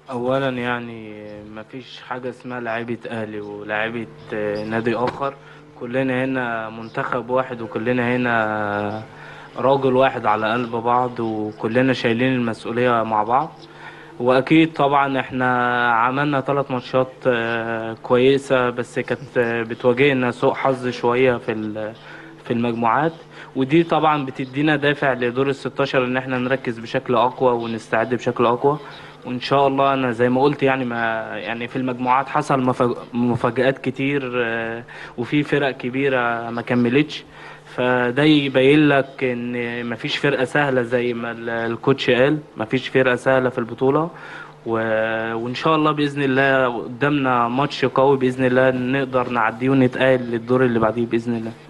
اولا يعني ما فيش حاجه اسمها لعيبه اهلي ولاعيبه آه، نادي اخر كلنا هنا منتخب واحد وكلنا هنا راجل واحد على قلب بعض وكلنا شايلين المسؤوليه مع بعض واكيد طبعا احنا عملنا ثلاث ماتشات آه، كويسه بس كانت آه، بتواجهنا سوء حظ شويه في ال- في المجموعات ودي طبعا بتدينا دافع لدور ال 16 ان احنا نركز بشكل اقوى ونستعد بشكل اقوى وان شاء الله انا زي ما قلت يعني ما يعني في المجموعات حصل مفاج- مفاجآت كتير آه، وفي فرق كبيرة ما كملتش فده يبين لك ان مفيش فرقة سهلة زي ما ال- الكوتش قال مفيش فرقة سهلة في البطولة و... وان شاء الله باذن الله قدامنا ماتش قوي باذن الله نقدر نعديه ونتأهل للدور اللي بعديه باذن الله